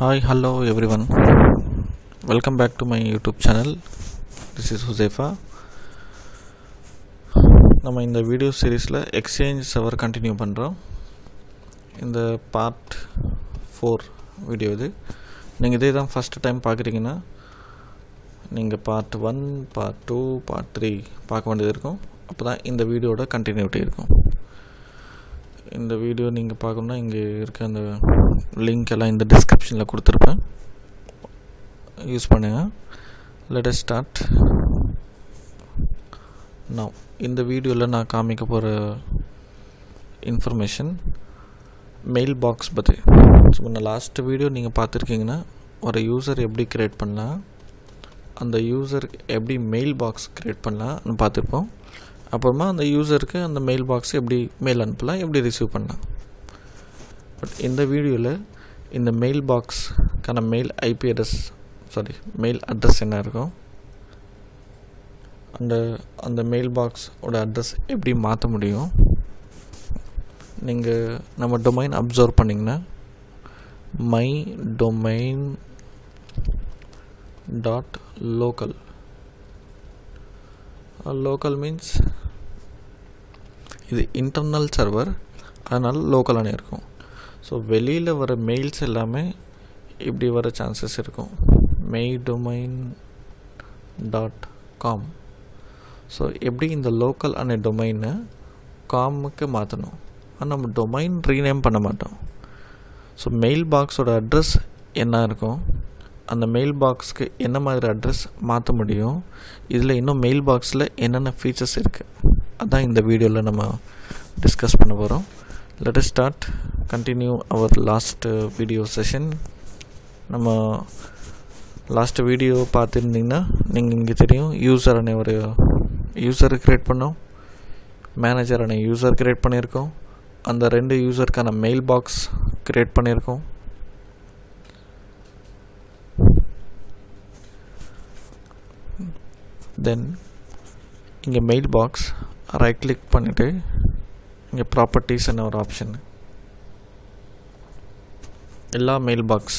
Hi, hello everyone. Welcome back to my YouTube channel. This is Huzefa. நம்ம இந்த video சீரீஸில் exchange சவர் continue பண்ணுறோம் இந்த பார்ட் ஃபோர் வீடியோ இது நீங்கள் இதே தான் ஃபஸ்ட்டு டைம் பார்க்குறீங்கன்னா நீங்கள் part one part two part three பார்க்க வேண்டியது இருக்கும் அப்போ தான் இந்த வீடியோட கண்டினியூட்டி இருக்கும் இந்த வீடியோ நீங்கள் பார்க்கணுன்னா இங்கே இருக்க அந்த லிங்க் எல்லாம் இந்த டிஸ்கிரிப்ஷனில் கொடுத்துருப்பேன் யூஸ் பண்ணுங்கள் லெட் us ஸ்டார்ட் நான் இந்த வீடியோவில் நான் காமிக்க போகிற இன்ஃபர்மேஷன் மெயில் பாக்ஸ் பற்றி ஸோ முன்ன லாஸ்ட் வீடியோ நீங்கள் பார்த்துருக்கீங்கன்னா ஒரு யூசர் எப்படி க்ரியேட் பண்ணலாம் அந்த யூசருக்கு எப்படி மெயில் பாக்ஸ் க்ரியேட் பண்ணலாம்னு பார்த்துருப்போம் அப்புறமா அந்த யூசருக்கு அந்த மெயில் பாக்ஸ் எப்படி மெயில் அனுப்பலாம் எப்படி ரிசீவ் பண்ணலாம் பட் இந்த வீடியோவில் இந்த மெயில் பாக்ஸ்க்கான mail IP address sorry mail address என்ன இருக்கும் அந்த அந்த மெயில் பாக்ஸோட அட்ரஸ் எப்படி மாற்ற முடியும் நீங்கள் நம்ம டொமைன் அப்சர்வ் பண்ணிங்கன்னா my domain dot local local means இது இன்டர்னல் சர்வர் அதனால் லோக்கலானே இருக்கும் ஸோ வெளியில் வர மெயில்ஸ் எல்லாமே இப்படி வர சான்சஸ் இருக்கும் மெய் டொமைன் டாட் காம் ஸோ எப்படி இந்த லோக்கல் அనే டொமைனை காமுக்கு மாற்றணும் ஆனால் நம்ம டொமைன் ரீநேம் பண்ண மாட்டோம் ஸோ மெயில் பாக்ஸோட அட்ரஸ் என்ன இருக்கும் அந்த மெயில் பாக்ஸ்க்கு என்ன மாதிரி அட்ரஸ் மாற்ற முடியும் இதில் இன்னும் மெயில் பாக்ஸில் என்னென்ன ஃபீச்சர்ஸ் இருக்குது அதான் இந்த வீடியோவில் நம்ம டிஸ்கஸ் பண்ண போகிறோம் let us start continue our last video session நம்ம லாஸ்ட் வீடியோ பார்த்துருந்தீங்கன்னா நீங்கள் இங்கே தெரியும் யூசர் அనే ஒரு யூசர் க்ரியேட் பண்ணோம் மேனேஜர் அనే யூசர் க்ரியேட் பண்ணியிருக்கோம் அந்த ரெண்டு யூசருக்கான மெயில் பாக்ஸ் க்ரியேட் பண்ணியிருக்கோம் தென் இங்கே மெயில் பாக்ஸ் ரைட் கிளிக் பண்ணிவிட்டு இங்கே ப்ராப்பர்ட்டிஸ்னு ஒரு ஆப்ஷன் எல்லா மெயில் பாக்ஸ்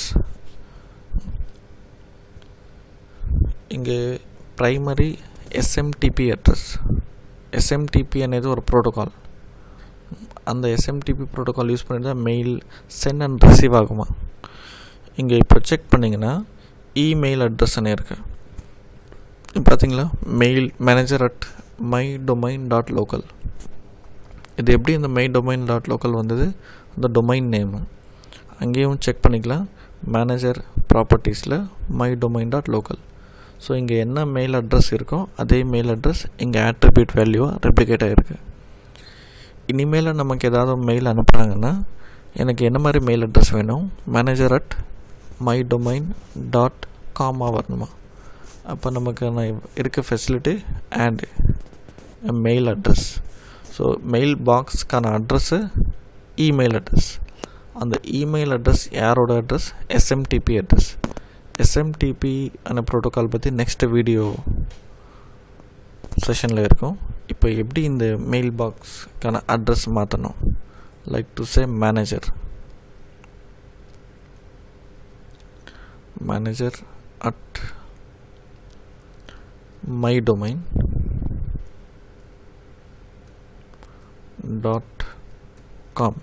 இங்கே ப்ரைமரி எஸ்எம்டிபி அட்ரஸ் எஸ்எம்டிபி అనేది ஒரு ப்ரோட்டோகால் அந்த எஸ்எம்டிபி ப்ரோட்டோகால் யூஸ் பண்ணி தான் மெயில் சென்ட் அண்ட் ரிசீவ் ஆகுமா இங்கே இப்போ செக் பண்ணிங்கன்னா இமெயில் அட்ரஸ்னு இருக்குது பார்த்தீங்களா mail manager at my domain dot local இது எப்படி இந்த மை டொமைன் டாட் லோக்கல் வந்தது அந்த டொமைன் நேமு அங்கேயும் செக் பண்ணிக்கலாம் மேனேஜர் ப்ராப்பர்ட்டிஸில் my domain dot local so இங்கே என்ன மெயில் அட்ரஸ் இருக்கோ அதே மெயில் அட்ரஸ் இங்கே ஆட்ரிபியூட் வேல்யூவாக ரெப்ளிகேட் ஆகிருக்கு இனிமேல் நமக்கு ஏதாவது மெயில் அனுப்புகிறாங்கன்னா எனக்கு என்ன மாதிரி மெயில் அட்ரஸ் வேணும் manager at my domain dot காமாக வரணுமா அப்போ நமக்கு நான் இருக்க facility and mail address so mail பாக்ஸ்க்கான அட்ரஸ்ஸு இமெயில் அட்ரஸ் அந்த இமெயில் அட்ரஸ் யாரோட அட்ரஸ் எஸ்எம்டிபி அட்ரஸ் எஸ்எம்டிபி அந்த ப்ரோட்டோக்கால் பற்றி நெக்ஸ்ட் வீடியோ செஷனில் இருக்கும் இப்போ எப்படி இந்த மெயில் பாக்ஸ்க்கான அட்ரஸ் மாற்றணும் like to say manager manager at my domain dot com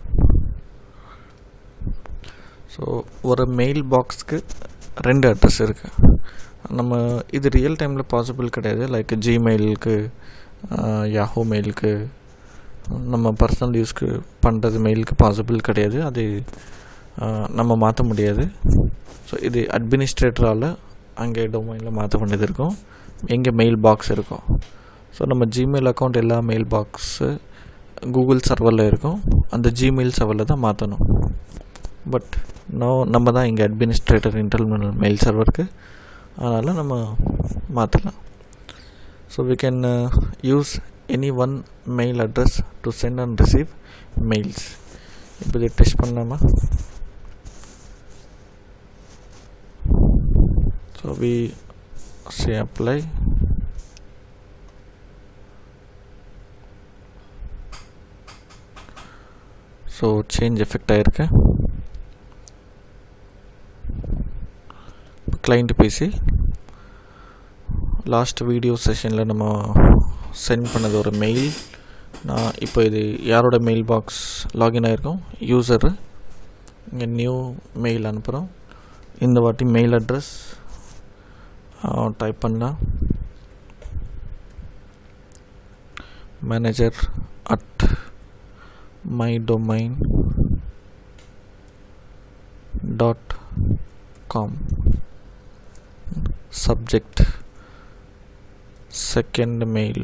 so ஒரு மெயில் பாக்ஸ்க்கு ரெண்டு அட்ரஸ் இருக்குது நம்ம இது ரியல் டைமில் பாசிபிள் கிடையாது லைக் ஜிமெயிலுக்கு யாஹோ மெயிலுக்கு நம்ம பர்சனல் யூஸ்க்கு பண்ணுறது மெயிலுக்கு பாசிபிள் கிடையாது அது நம்ம மாற்ற முடியாது ஸோ இது அட்மினிஸ்ட்ரேட்டரால் அங்கே டொமைனில் மாற்ற வேண்டியது இருக்கும் எங்கே மெயில் பாக்ஸ் இருக்கும் ஸோ நம்ம ஜிமெயில் அக்கௌண்ட் எல்லா மெயில் பாக்ஸு கூகுள் சர்வரில் இருக்கும் அந்த ஜிமெயில் சர்வரில் தான் மாற்றணும் பட் நோ நம்ம தான் இங்கே அட்மினிஸ்ட்ரேட்டர் இன்டர்னல் மெயில் சர்வருக்கு அதனால் நம்ம மாற்றலாம் so we can use any one mail address to send and receive mails இப்போ இதை டெஸ்ட் பண்ணலாமா so we say apply so change effect ஆகிருக்கு கிளைண்ட் பிசி லாஸ்ட் வீடியோ செஷனில் நம்ம சென்ட் பண்ணது ஒரு மெயில் நான் இப்போ இது யாரோட மெயில் பாக்ஸ் லாகின் ஆகிருக்கோம் யூசரு இங்கே நியூ மெயில் அனுப்புகிறோம் இந்த வாட்டி மெயில் அட்ரஸ் டைப் பண்ணலாம் manager at my domain dot com subject second mail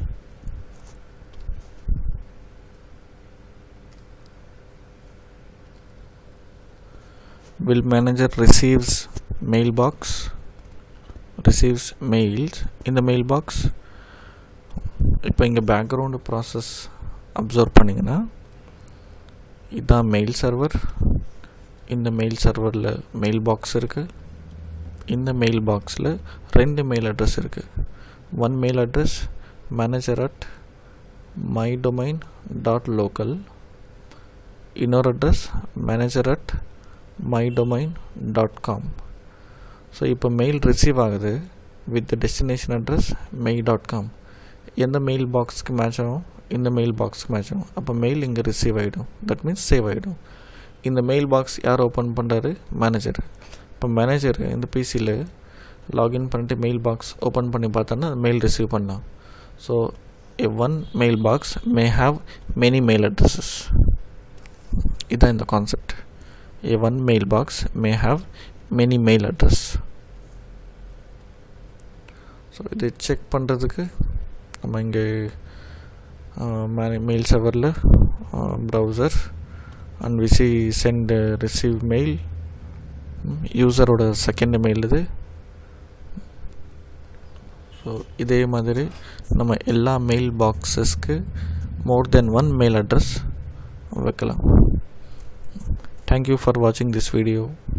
will manager receives mailbox receives mails in the mailbox இப்போ இங்கே பேக்ரவுண்டு ப்ராசஸ் அப்சர்வ் பண்ணிங்கன்னா இதுதான் மெயில் சர்வர் இந்த மெயில் சர்வரில் மெயில் பாக்ஸ் இருக்குது இந்த மெயில் பாக்ஸில் ரெண்டு மெயில் அட்ரஸ் இருக்குது one mail address manager at my domain dot local இன்னொரு address manager at my domain dot com so இப்போ மெயில் ரிசீவ் ஆகுது with destination address my dot com எந்த மெயில் பாக்ஸ்க்கு மேட்ச் ஆகும் இந்த மெயில் பாக்ஸ்க்கு மேட்ச் ஆகும் அப்போ மெயில் இங்கே ரிசீவ் ஆகிடும் தட் மீன்ஸ் சேவ் ஆகிடும் இந்த மெயில் பாக்ஸ் யார் ஓப்பன் பண்ணுறாரு மேனேஜர் இப்போ மேனேஜர் இந்த பிசியில் லாகின் பண்ணிட்டு மெயில் பாக்ஸ் ஓப்பன் பண்ணி பார்த்தோன்னா மெயில் ரிசீவ் பண்ணலாம் so a one mail box may have many mail addresses இதுதான் இந்த concept a one mailbox may have many mail address so இதை செக் பண்ணுறதுக்கு நம்ம இங்கே மெயில் சர்வரில் ப்ரௌசர் அண்ட் விசி சென்ட் ரிசீவ் மெயில் யூசரோட செகண்ட் மெயில் இது ஸோ இதே மாதிரி நம்ம எல்லா மெயில் பாக்ஸஸ்க்கு மோர் தென் ஒன் மெயில் அட்ரஸ் வைக்கலாம் Thank you for watching this video.